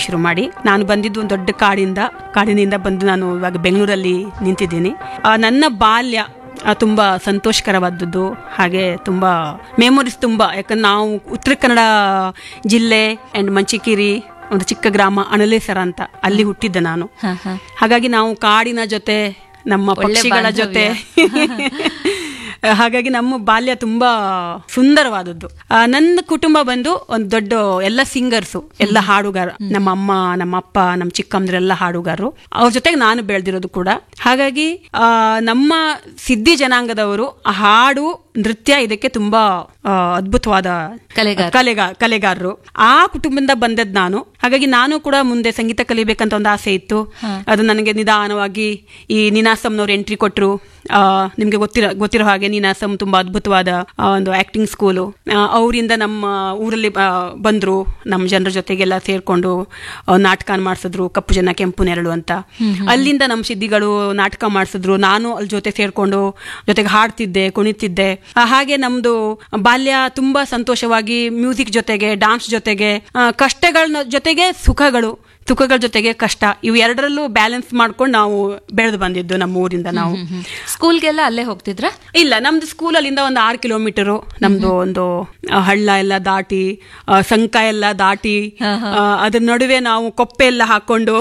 ಹಾಡಕ್ ಶುರು ಮಾಡಿ ನಾನು ಬಂದಿದ್ದು ಒಂದು ದೊಡ್ಡ ಕಾಡಿಂದ ಕಾಡಿನಿಂದ ಬಂದು ನಾನು ಇವಾಗ ಬೆಂಗಳೂರಲ್ಲಿ ನಿಂತಿದ್ದೀನಿ ಆ, ನನ್ನ ಬಾಲ್ಯ ಆ, ತುಂಬಾ ಸಂತೋಷಕರವಾದದ್ದು ಹಾಗೆ ತುಂಬಾ ಮೆಮೊರೀಸ್ ತುಂಬಾ ಯಾಕಂದ್ರೆ ನಾವು ಉತ್ತರ ಕನ್ನಡ ಜಿಲ್ಲೆ ಅಂಡ್ ಮಂಚಿಕೇರಿ ಒಂದು ಚಿಕ್ಕ ಗ್ರಾಮ ಅಣಲೇಸರ ಅಂತ ಅಲ್ಲಿ ಹುಟ್ಟಿದ್ದೆ ನಾನು ಹ, ಹ. ಹಾಗಾಗಿ ನಾವು ಕಾಡಿನ ಜೊತೆ ನಮ್ಮ ಒಳ್ಳೆ ಪಕ್ಷಿಗಳ ಜೊತೆ ಹಾಗಾಗಿ ನಮ್ಮ ಬಾಲ್ಯ ತುಂಬಾ ಸುಂದರವಾದದ್ದು ಆ, ನನ್ನ ಕುಟುಂಬ ಬಂದು ಒಂದು ದೊಡ್ಡ ಎಲ್ಲ ಸಿಂಗರ್ಸು ಎಲ್ಲ ಹಾಡುಗಾರ ನಮ್ಮ ಅಮ್ಮ ನಮ್ಮ ಅಪ್ಪ ನಮ್ಮ ಚಿಕ್ಕಮ್ಮದ್ರೆಲ್ಲ ಹಾಡುಗಾರರು ಅವ್ರ ಜೊತೆಗೆ ನಾನು ಬೆಳೆದಿರೋದು ಕೂಡ ಹಾಗಾಗಿ ಆ, ನಮ್ಮ ಸಿದ್ಧಿ ಜನಾಂಗದವರು ಆ ಹಾಡು ನೃತ್ಯ ಇದಕ್ಕೆ ತುಂಬಾ ಆ, ಅದ್ಭುತವಾದ ಕಲೆಗಾರ. ಕಲೆಗಾ ಕಲೆಗಾರರು ಆ ಕುಟುಂಬದಿಂದ ಬಂದದ್ ನಾನು ಹಾಗಾಗಿ ನಾನು ಕೂಡ ಮುಂದೆ ಸಂಗೀತ ಕಲಿಬೇಕಂತ ಒಂದು ಆಸೆ ಇತ್ತು ಅದು ನನಗೆ ನಿಧಾನವಾಗಿ ಈ ನಿನಾಸಂನವ್ರು ಎಂಟ್ರಿ ಕೊಟ್ಟರು ನಿಮ್ಗೆ ಗೊತ್ತಿರೋ ಗೊತ್ತಿರೋ ಹಾಗೆ ನೀನಾಸಂ ತುಂಬಾ ಅದ್ಭುತವಾದ ಆ, ಒಂದು ಆಕ್ಟಿಂಗ್ ಸ್ಕೂಲು ಅವರಿಂದ ನಮ್ಮ ಊರಲ್ಲಿ ಆ, ಬಂದ್ರು ನಮ್ಮ ಜನರ ಜೊತೆಗೆಲ್ಲ ಸೇರ್ಕೊಂಡು ಆ, ನಾಟಕ ಮಾಡಿಸಿದ್ರು ಕಪ್ಪು ಜನ ಕೆಂಪು ನೆರಳು ಅಂತ ಅಲ್ಲಿಂದ ನಮ್ಮ ಸಿದ್ಧಿಗಳು ನಾಟಕ ಮಾಡಿಸಿದ್ರು ನಾನು ಅಲ್ಲಿ ಜೊತೆ ಸೇರ್ಕೊಂಡು ಜೊತೆಗೆ ಹಾಡ್ತಿದ್ದೆ ಕುಣಿತಿದ್ದೆ ಆ, ಹಾಗೆ ನಮ್ದು ಬಾಲ್ಯ ತುಂಬಾ ಸಂತೋಷವಾಗಿ ಮ್ಯೂಸಿಕ್ ಜೊತೆಗೆ ಡಾನ್ಸ್ ಜೊತೆಗೆ ಆ, ಕಷ್ಟಗಳ ಜೊತೆಗೆ ಸುಖಗಳು ಸುಖಗಳ ಜೊತೆಗೆ ಕಷ್ಟ ಇವು ಎರಡರಲ್ಲೂ ಬ್ಯಾಲೆನ್ಸ್ ಮಾಡ್ಕೊಂಡು ನಾವು ಬೆಳೆದು ಬಂದಿದ್ದು ನಮ್ಮ ಊರಿಂದ ನಾವು ಸ್ಕೂಲ್ಗೆಲ್ಲ ಅಲ್ಲೇ ಹೋಗ್ತಿದ್ರ ಇಲ್ಲ ನಮ್ದು ಸ್ಕೂಲ್ ಅಲ್ಲಿಂದ ಒಂದು ಆರು ಕಿಲೋಮೀಟರು ನಮ್ದು ಒಂದು ಆ, ಹಳ್ಳ ಎಲ್ಲ ದಾಟಿ ಆ, ಸಂಕ ಎಲ್ಲ ದಾಟಿ ಆ, ಅದ್ರ ನಡುವೆ ನಾವು ಕೊಪ್ಪೆ ಎಲ್ಲ ಹಾಕೊಂಡು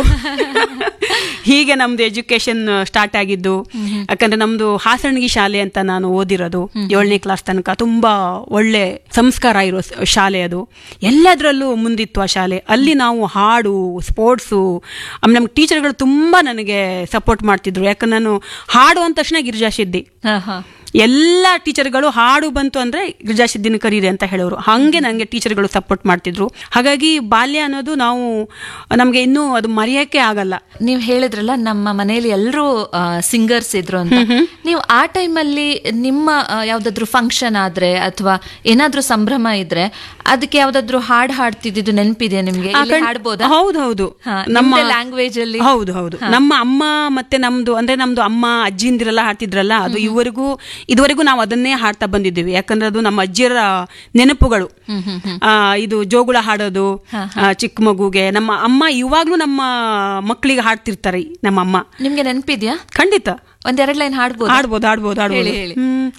ಹೀಗೆ ನಮ್ದು ಎಜುಕೇಶನ್ ಸ್ಟಾರ್ಟ್ ಆಗಿದ್ದು ಯಾಕಂದ್ರೆ ನಮ್ದು ಹಾಸಣಗಿ ಶಾಲೆ ಅಂತ ನಾನು ಓದಿರೋದು ಏಳನೇ ಕ್ಲಾಸ್ ತನಕ ತುಂಬಾ ಒಳ್ಳೆ ಸಂಸ್ಕಾರ ಇರೋ ಸ- ಶಾಲೆ ಅದು ಎಲ್ಲದರಲ್ಲೂ ಮುಂದಿತ್ತು ಆ ಶಾಲೆ ಅಲ್ಲಿ ನಾವು ಹಾಡು ಸ್ಪೋರ್ಟ್ಸು ಆಮೇಲೆ ನಮ್ಮ ಟೀಚರ್ಗಳು ತುಂಬಾ ನನಗೆ ಸಪೋರ್ಟ್ ಮಾಡ್ತಿದ್ರು ಯಾಕಂದ್ರೆ ನಾನು ಹಾಡು ಅಂದ ತಕ್ಷಣ ಗಿರಿಜಾ ಸಿದ್ದಿ ಹ, ಹ. ಎಲ್ಲ ಟೀಚರ್ಗಳು ಹಾಡು ಬಂತು ಅಂದ್ರೆ ಗಿರಿಜಾ ಸಿದ್ದಿನ ಕರೀರಿ ಅಂತ ಹೇಳೋರು ಹಂಗೆ ನನಗೆ ಟೀಚರ್ಗಳು ಸಪೋರ್ಟ್ ಮಾಡ್ತಿದ್ರು ಹಾಗಾಗಿ ಬಾಲ್ಯ ಅನ್ನೋದು ನಾವು ನಮಗೆ ಇನ್ನೂ ಅದು ಮರೆಯಕ್ಕೆ ಆಗಲ್ಲ ನೀವ್ ಹೇಳಿದ್ರಲ್ಲ ನಮ್ಮ ಮನೆಯಲ್ಲಿ ಎಲ್ಲರೂ ಸಿಂಗರ್ಸ್ ಇದ್ರು ಅಂತ ನೀವು ಆ ಟೈಮಲ್ಲಿ ನಿಮ್ಮ ಆ, ಯಾವ್ದಾದ್ರು ಫಂಕ್ಷನ್ ಆದ್ರೆ ಅಥವಾ ಏನಾದ್ರೂ ಸಂಭ್ರಮ ಇದ್ರೆ ಅದಕ್ಕೆ ಯಾವ್ದಾದ್ರು ಹಾಡ್ ಹಾಡ್ತಿದ್ದು ನೆನಪಿದೆಯಾ ನಿಮ್ಗೆ ಇಲ್ಲಿ ಹಾಡ್ಬೋದಾ ಹೌದು ಹೌದು ಹಾ, ನಮ್ಮ ನಿಮ್ದೇ language ಅಲ್ಲಿ? ಹೌದು ಹೌದು ನಮ್ಮ ಅಮ್ಮ ಮತ್ತೆ ನಮ್ದು ಅಂದ್ರೆ ನಮ್ದು ಅಮ್ಮ ಅಜ್ಜಿಂದಿರೆಲ್ಲ ಹಾಡ್ತಿದ್ರಲ್ಲ ಅದು ಇವರೆಗೂ ಇದುವರೆಗೂ ನಾವು ಅದನ್ನೇ ಹಾಡ್ತಾ ಬಂದಿದ್ದೀವಿ ಯಾಕಂದ್ರೆ ಅದು ನಮ್ಮ ಅಜ್ಜಿಯರ ನೆನಪುಗಳು ಆ, ಇದು ಜೋಗುಳ ಹಾಡೋದು ಆ, ಚಿಕ್ಕ ಮಗುಗೆ ನಮ್ಮ ಅಮ್ಮ ಇವಾಗ್ಲೂ ನಮ್ಮ ಮಕ್ಕಳಿಗೆ ಹಾಡ್ತಿರ್ತಾರೆ ನಮ್ಮ ಅಮ್ಮ ನಿಮ್ಗೆ ನೆನಪಿದ್ಯಾ ಖಂಡಿತ ಒಂದೆರಡ್ ಲೈನ್ ಹಾಡ್ಬೋದು ಆಡ್ಬೋದು ಆಡ್ಬೋದು ಆಡ್ಬೋದು ಹೇಳಿ, ಹೇಳಿ. ಹ್ಮ್